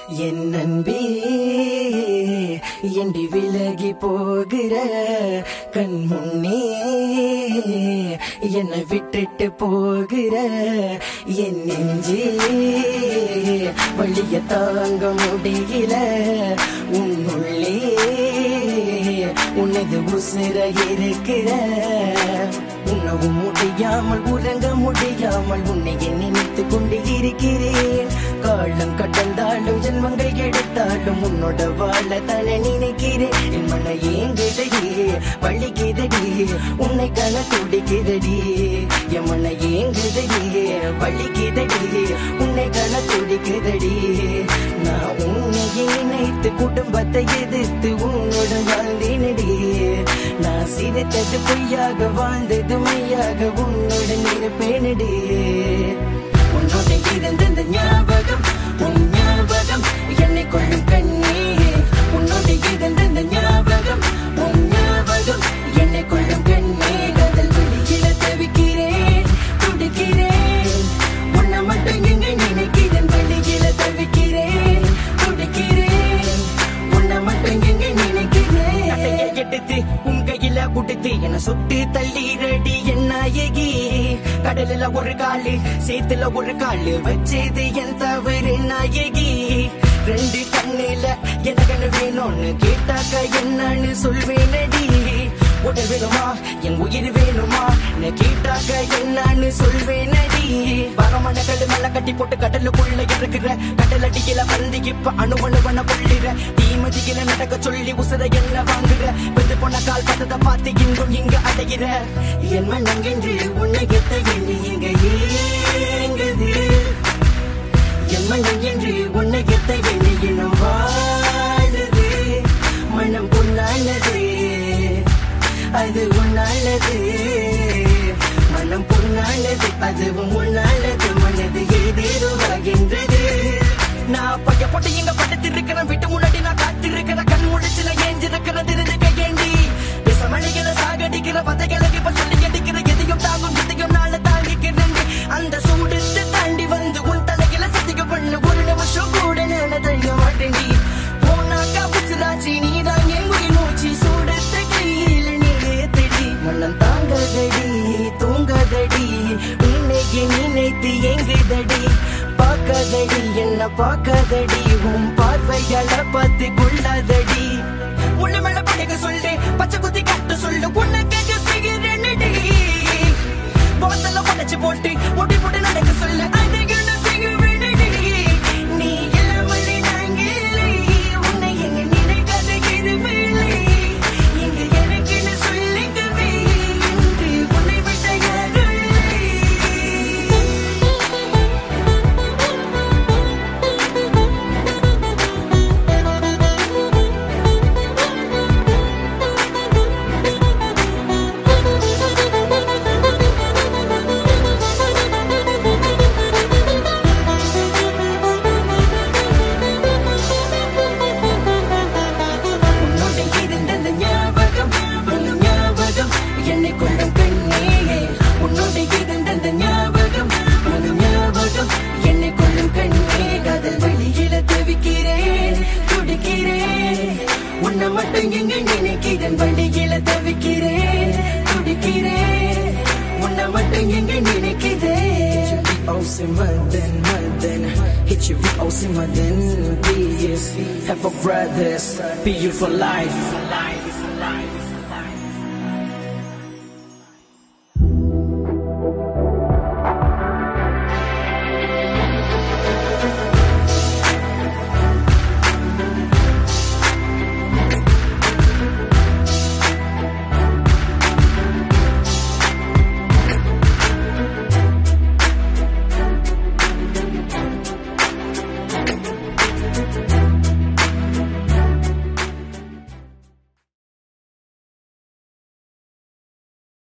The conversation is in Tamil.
என் நன்பே எண்டி விலகி போகிற கண் முன்னே என்னை விட்டுட்டு போகிற என் நெஞ்சே வழிய தாங்க முடியல உன்னுள்ளே உனது உசிர இருக்கிற உண்ணவும் முடியாமல் உறங்க முடியாமல் உன்னை நினைத்து கொண்டு இருக்கிறேன் காலம் கடந்தாலும் ஜென்மங்கள் எடுத்தாலும் உன்னோட வாழ தானே நினைக்கிறேன் என் மன ஏங்குதடி வழிக்குதடி உன்னை கண துடிக்குதடி என் மன ஏங்குதடி வழிக்குதடி உன்னை கண துடிக்குதடி நான் உன்னை நினைத்து குடும்பத்தை எதிர்த்து உன்னோட வாழ்ந்தேனடி நான் சிரித்தது பொய்யாக வாழ்ந்தது மையாக உன்னுடன் இருப்பேனடி உன்னோட இருந்த ஞாபகம் உன் ஞாபகம் என்னை கொள்ளும் கண்ணே உன்னோட இருந்த ஞாபகம் உன் ஞாபகம் என்னை கொள்ளும் கண்ணே கதல் வெளியில தவிக்கிறேன் துடிக்கிறேன் உன்னை மட்டும் எங்க நினைக்கிறேன் வெளியில தவிக்கிறேன் துடிக்கிறேன் உன்னை மட்டும் எங்க நினைக்கிறேன் அட்டைய எடுத்து உன் கையில குடுத்து என்ன சுட்டு தள்ளிரடி என் நாயகி கடலில ஒரு காலு சேத்துல ஒரு காலு வச்சது என் தவறு நாயகி ரெண்டு கண்ணுல எனக்கு வேணும்னு கேட்டாக்க என்னன்னு சொல்வேனடி உடல் வேணுமா என் உயிர் வேணுமா நான் கேட்டாக்க என்னன்னு சொல்வேனடி வரமான கல்லு மேல கட்டி போட்டு கடலுக்குள்ள இருக்கிற கடல் அடியில வந்து இப்ப அணுவணுவன கொள்ளிற தீமதியில நடக்க சொல்லி உசுர என்ன வாங்குற வெந்து போன கால் பதத்தை பார்த்து இங்கும் இங்க அடைகிற என் மனங்கென்று உன்னை எத்த எண்ணி இங்க ஏங்குது என் மனம் என்று உன்னை எத்த எண்ணி இன்னும் வாழுது மனம் பொன்னானது அது உன்னானது மனம் பொன்னானது அதுவும் உன்னானது மனது ஏதேதோ ஆகின்றது நான் பைய போட்டு இங்க படுத்து இருக்கிறேன் வீட்டு முன்னாடி நான் காத்து இருக்கிறேன் கண் முடிச்சு நான் ஏஞ்சிருக்கிறேன் தெரிஞ்சுக்க ஏண்டி விசமணிகளை சாகடிக்கிற பதைகளை இப்ப சொல்லி அடிக்கிற எதையும் தாங்கும் எதையும் நாள தாங்கிக்கிறேன் அந்த சூடுத்து தாண்டி வந்து உன் தலையில சத்திக்க பண்ண ஒரு நிமிஷம் கூட நான் தள்ள மாட்டேன் போனாக்கா புசுராச்சி நீதான் என் உயிர் மூச்சு சூடத்த கையில் நீ ஏத்தடி மனம் தாங்காதடி தூங்காதடி உன்னை நினைத்து எங்குதடி பார்க்காதடி என்ன பார்க்காதடி உன் பார்வையால பார்த்து கொள்ளாதடி உள்ள மேல படுக்க சொல்லு பச்சை குத்தி கட்டு சொல்லு உன்னை கேட்க செய்கிறேன்டி போத்தல உடைச்சு போட்டு முடி போட்டு நடக்க சொல்லு அதை என்ன செய்வேனடி நீ இல்லாமல் நாங்க இல்லை உன்னை எங்க நினைக்காத எதுவில்லை இங்கு எனக்குன்னு சொல்லிக்கவே என்று உன்னை விட்ட யாரும் இல்லை உன்னோட இருந்த ஞாபகம் உன் ஞாபகம் என்னை கொள்ளும் கண்ணே உன்னோட இருந்த ஞாபகம் உன் ஞாபகம் என்னை கொள்ளும் கண்ணே காதல் வழியில தவிக்கிறேன் துடிக்கிறேன் உன்னை மட்டும் எங்க நினைக்கிறேன் வழியில தவிக்கிறேன் துடிக்கிறேன் உன்னை மட்டும் எங்க நினைக்கிறேன் Aussie Madan, Madan Hit you with Aussie Madan Please Have a brothers Be you for life